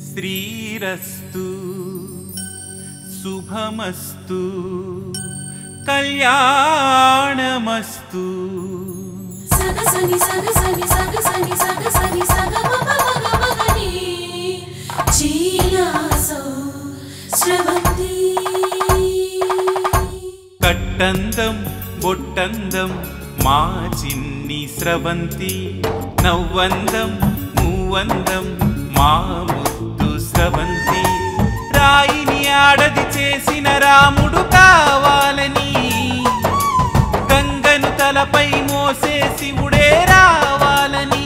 శ్రీరస్తు శుభమస్తు కళ్యాణమస్తు సగసని సగసని సగసని సగసని సగమపమగమగని చీలాసో స్రవంతి కట్టందం బొట్టందం మా చిన్ని స్రవంతి నవ్వందం మూవందం మా ముద్దు స్రవంతి రాయిని ఆడది చేసిన రాముడు కావాలని గంగను తలపై మోసే శివుడే రావాలని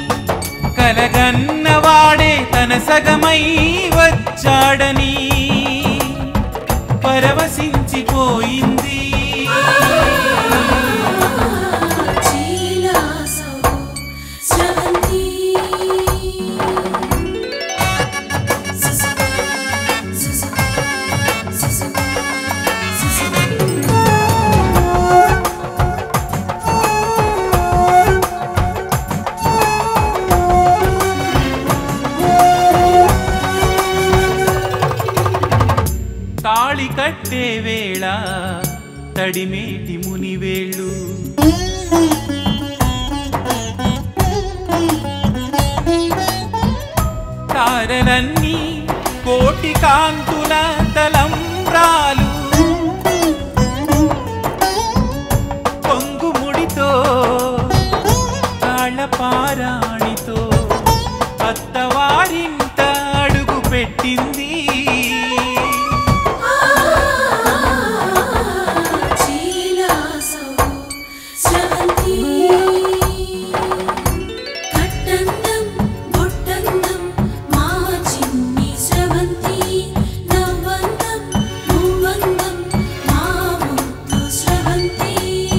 కలగన్నవాడే తన సగమై వచ్చాడని పరవశించిపోయింది చీలాసో స్రవంతి సుసు సుసు సుసు సుసు తాళి కట్టే వేళ తడిమేటి మునివేళ్ళు తారలన్నీ కోటి కాంతుల తలంబ్రాలు పొంగుముడితో తాళపారాణితో అత్తవారింట అడుగు పెట్టింది చీలాసో స్రవంతి కట్టందం బొట్టందం మా చిన్ని స్రవంతి నవ్వందం మూవందం మా ముద్దు స్రవంతి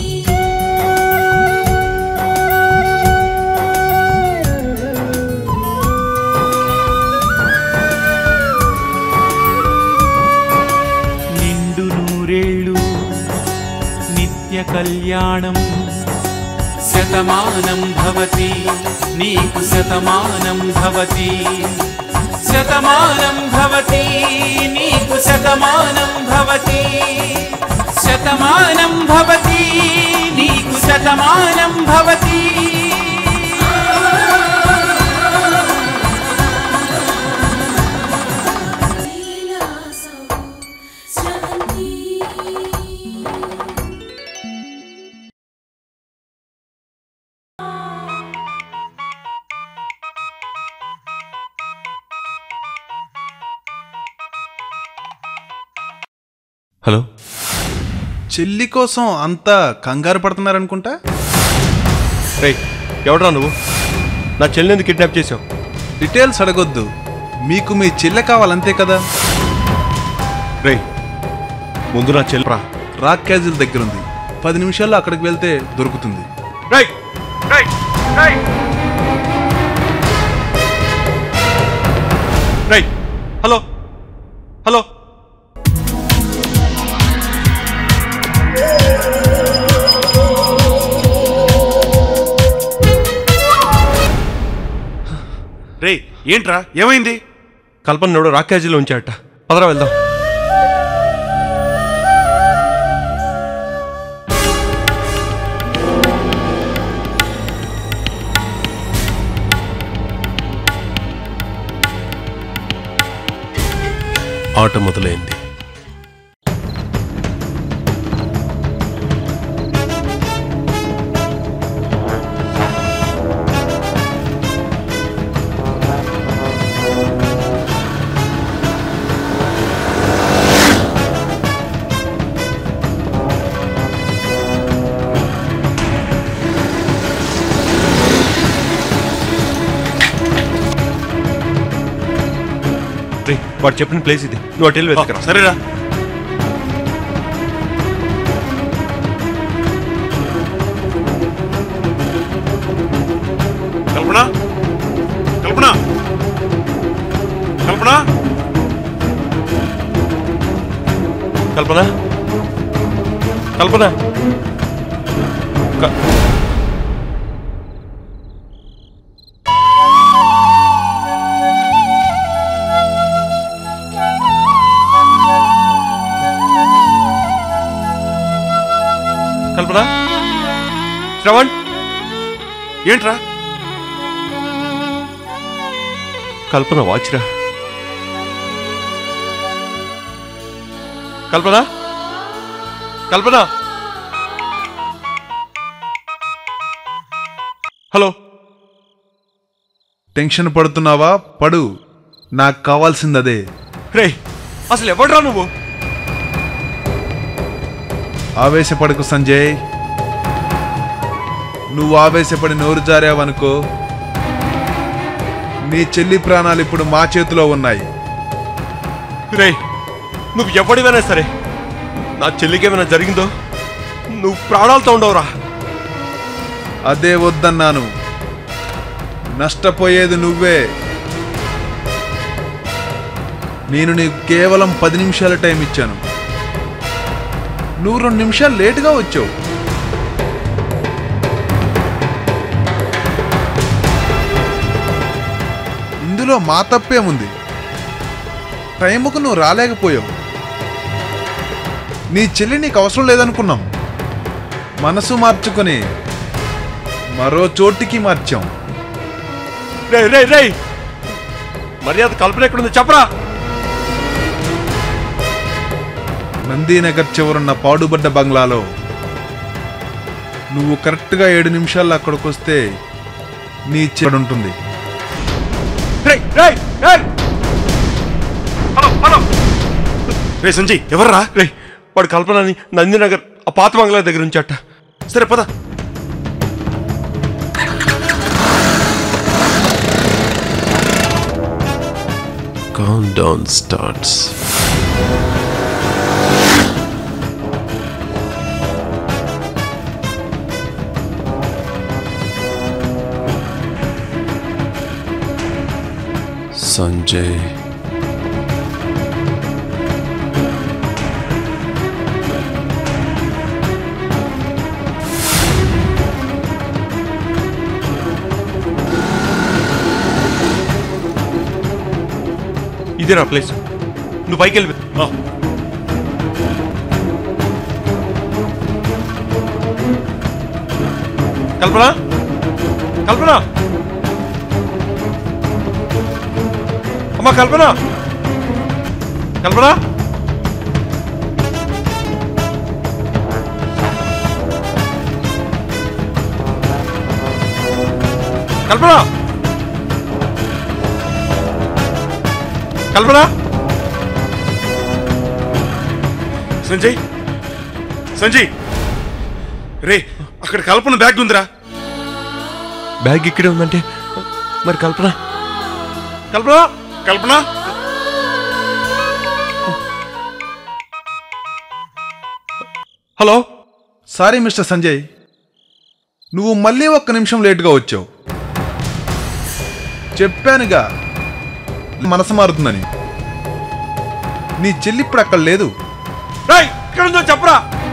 నిండు నూరేళ్ళు నిత్య కళ్యాణం శతమానం భవతి నీకు శతమానం భవతి శతమానం భవతి నీకు శతమానం భవతి శతమానం భవతి నీకు శతమానం భవతి చీలాసో స్రవంతి హలో చెల్లి కోసం అంతా కంగారు పడుతున్నారనుకుంటా రే ఎవడరా నువ్వు నా చెల్లిని ఎందుకు కిడ్నాప్ చేసావు డీటెయిల్స్ అడగొద్దు మీకు మీ చెల్లె కావాలంతే కదా రే ముందు నా చెల్లి రా రాక్ క్యాజిల్ దగ్గర ఉంది పది నిమిషాల్లో అక్కడికి వెళ్తే దొరుకుతుంది రై రై రై రై హలో హలో రే ఏంట్రా ఏమైంది కల్పన నోడు రాక్యాజీలో ఉంచాడట పదరా వెళ్దాం ఆట మొదలైంది రే వాడు చెప్పిన ప్లేస్ ఇది నువ్వు అటు వెళ్ళి వెతుకురా సరేరా కల్పన కల్పన కల్పన కల్పన కల్పన క- శ్రవణ్ ఏంట్రా కల్పన వాచ్రా కల్పన కల్పన హలో టెన్షన్ పడుతున్నావా పడు నాకు కావాల్సింది అదే రే అసలు ఎవడ్రా నువ్వు ఆవేశపడకు సంజయ్ నువ్వు ఆవేశపడి నోరు జారావనుకో నీ చెల్లి ప్రాణాలు ఇప్పుడు మా చేతిలో ఉన్నాయి రే నువ్వు ఎవడివైనా సరే నా చెల్లికి ఏమైనా జరిగిందో నువ్వు ప్రాణాలతో ఉండవురా అదే వద్దన్నాను నష్టపోయేది నువ్వే నేను నీకు కేవలం పది నిమిషాల టైం ఇచ్చాను నువ్వు రెండు నిమిషాలు లేటుగా వచ్చావు ఇందులో మా తప్పేముంది టైముకు నువ్వు రాలేకపోయావు నీ చెల్లి నీకు అవసరం లేదనుకున్నాం మనసు మార్చుకొని మరో చోటికి మార్చాం రే రే రే మర్యాద కల్పన ఎక్కడుంది చెప్పరా నందీనగర్ చివరున్న పాడుబడ్డ బంగ్లాలో నువ్వు కరెక్ట్గా ఏడు నిమిషాల్లో అక్కడికి వస్తే నీ చెడు ఉంటుంది రే రే రే హలో హలో రే సంజయ్ ఎవర్రా రే వాడు కల్పనని నందినగర్ ఆ పాత బంగ్లా దగ్గర ఉంచట సరే పద Countdown starts. Sanjay. ఇదే నా ప్లేస్ నువ్వు పైకి వెళ్ళి ఆ, కల్పన కల్పన అమ్మా కల్పన కల్పన కల్పన కల్పన సంజయ్ సంజయ్ రే అక్కడ కల్పన బ్యాగ్ ఉందిరా బ్యాగ్ ఇక్కడే ఉందంటే మరి Kalpana Kalpana Kalpana hello sorry mister Sanjay నువ్వు మళ్ళీ ఒక్క నిమిషం లేటుగా వచ్చావు చెప్పానుగా మనసు మారుతుందని నీ చెల్లి ఇప్పుడు అక్కడ లేదు రేయ్ ఇక్కడ ఉందో చెప్పరా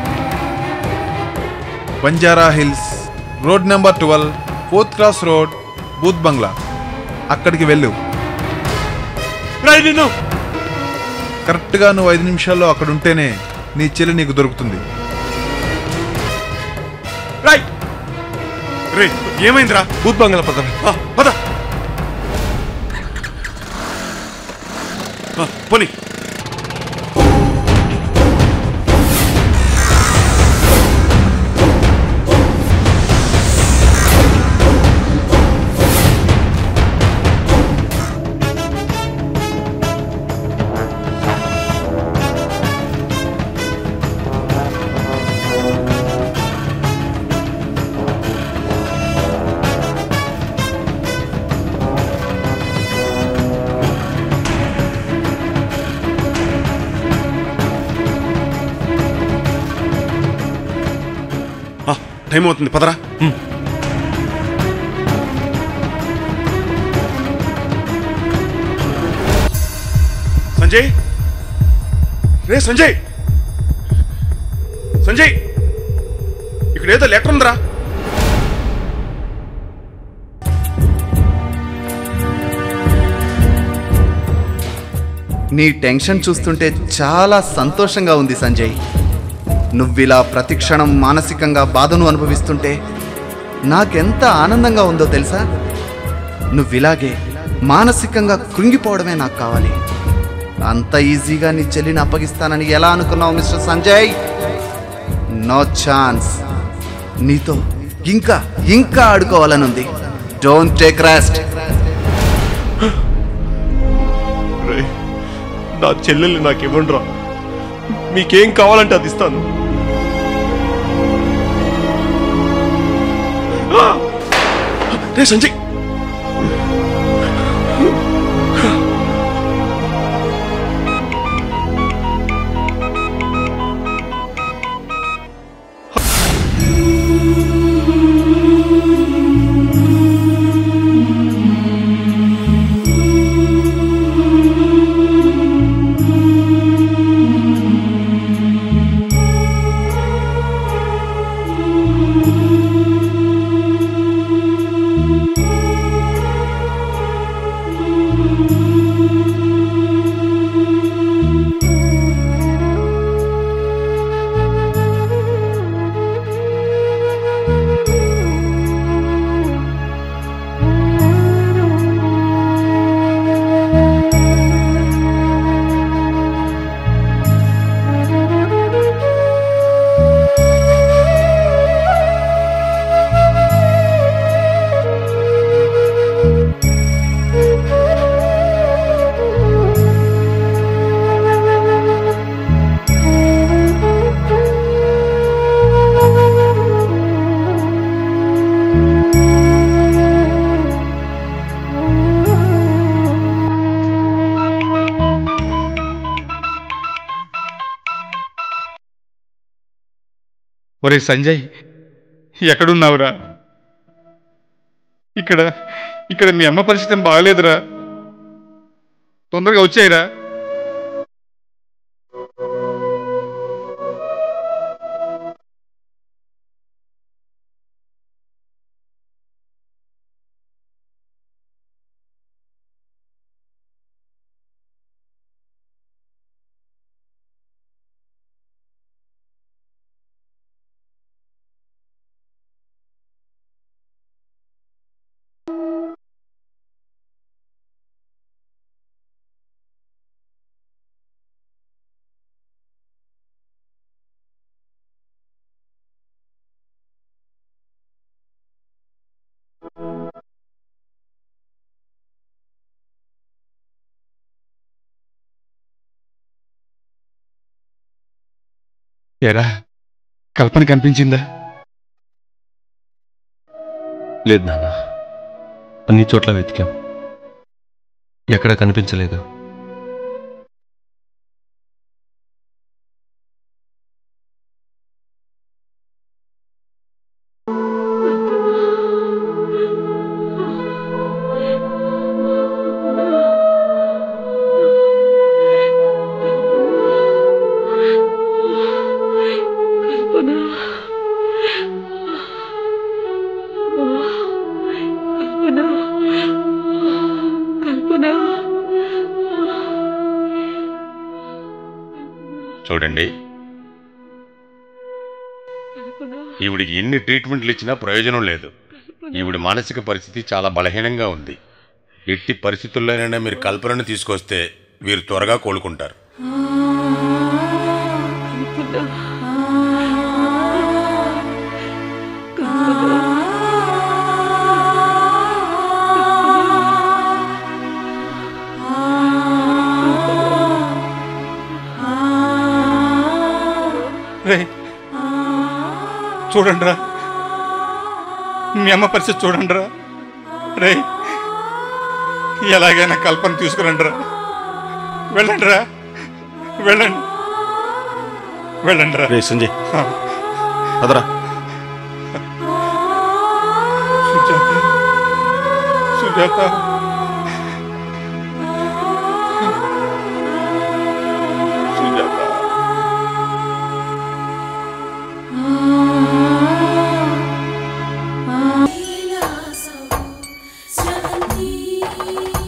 Banjara hills road number twelve fourth cross road బూత్ బంగ్లా అక్కడికి వెళ్ళు రేయ్ నిన్ను కరెక్ట్గా నువ్వు ఐదు నిమిషాల్లో అక్కడ ఉంటేనే నీ చెల్లి నీకు దొరుకుతుంది రేయ్ రే ఏమైందిరా బూత్ బంగ్లా పదరా ఆ, పద ఆ, పోనీ ఆ, టైం అవుతుంది పదరా సంజయ్ రే సంజయ్ సంజయ్ ఇక్కడ ఏదో లెటర్ ఉందిరా నీ టెన్షన్ చూస్తుంటే చాలా సంతోషంగా ఉంది సంజయ్ నువ్విలా ప్రతిక్షణం మానసికంగా బాధను అనుభవిస్తుంటే నాకెంత ఆనందంగా ఉందో తెలుసా నువ్విలాగే మానసికంగా కృంగిపోవడమే నాకు కావాలి అంత ఈజీగా నీ చెల్లిని అప్పగిస్తానని ఎలా అనుకున్నావు మిస్టర్ సంజయ్ నో ఛాన్స్ నీతో ఇంకా ఇంకా ఆడుకోవాలనుంది డోంట్ టేక్ రెస్ట్ రే నా చెల్లెల్ని నాకు ఇవ్వండిరా మీకేం కావాలంటే అది ఇస్తాను రే సంజయ్ ఒరే సంజయ్ ఎక్కడున్నావురా ఇక్కడ ఇక్కడ మీ అమ్మ పరిస్థితి ఏం బాగలేదురా తొందరగా వచ్చాయిరా ఎరా కల్పన కనిపించిందా లేదు నాన్న అన్ని చోట్ల వెతికాం ఎక్కడ కనిపించలేదు చూడండి ఈవిడికి ఎన్ని ట్రీట్మెంట్లు ఇచ్చినా ప్రయోజనం లేదు ఈవిడ మానసిక పరిస్థితి చాలా బలహీనంగా ఉంది ఎట్టి పరిస్థితుల్లోనైనా మీరు కల్పనను తీసుకొస్తే వీరు త్వరగా కోలుకుంటారు రే చూడండిరా మీ అమ్మ పరిస్థితి చూడండిరా రే ఎలాగైనా కల్పన తీసుకురండిరా వెళ్ళండిరా వెళ్ళండి వెళ్ళండిరా రే సంజయ్ అదరా సుజాత సుజాత సుజాత लीलासौ स्रवन्ती